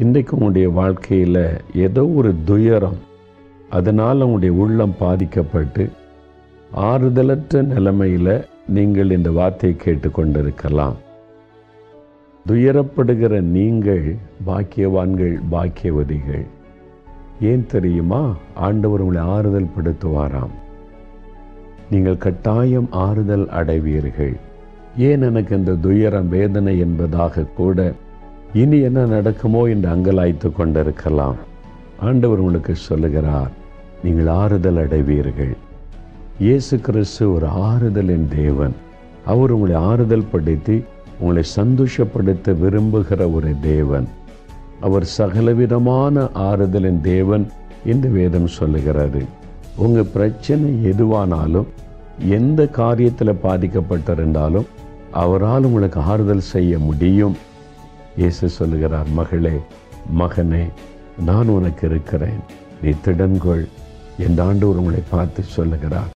இன்றைக்கு உங்களுடைய வாழ்க்கையில் ஏதோ ஒரு துயரம் அதனால் உங்களுடைய உள்ளம் பாதிக்கப்பட்டு ஆறுதலற்ற நிலைமையில் நீங்கள் இந்த வார்த்தையை கேட்டுக்கொண்டிருக்கலாம் துயரப்படுகிற நீங்கள் பாக்கியவான்கள் பாக்கியவதிகள் ஏன் தெரியுமா ஆண்டவர் உங்களை ஆறுதல் படுத்துவாராம் நீங்கள் கட்டாயம் ஆறுதல் அடைவீர்கள் ஏன் எனக்கு இந்த துயரம் வேதனை என்பதாக கூட இனி என்ன நடக்குமோ என்று அங்கலாய்த்து கொண்டிருக்கலாம் ஆண்டவர் உங்களுக்கு சொல்லுகிறார் நீங்கள் ஆறுதல் அடைவீர்கள் இயேசு கிறிஸ்து ஒரு ஆறுதலின் தேவன் அவர் உங்களை ஆறுதல் படுத்தி உங்களை சந்தோஷப்படுத்த விரும்புகிற ஒரு தேவன் அவர் சகலவிதமான ஆறுதலின் தேவன் என்று வேதம் சொல்லுகிறது உங்கள் பிரச்சனை எதுவானாலும் எந்த காரியத்தில் பாதிக்கப்பட்டிருந்தாலும் அவரால் உங்களுக்கு ஆறுதல் செய்ய முடியும் இயேசு சொல்லுகிறார் மகளே மகனே நான் உனக்கு இருக்கிறேன் நீ திடன்கொள் என் ஆண்டவர் உங்களை பார்த்து சொல்லுகிறார்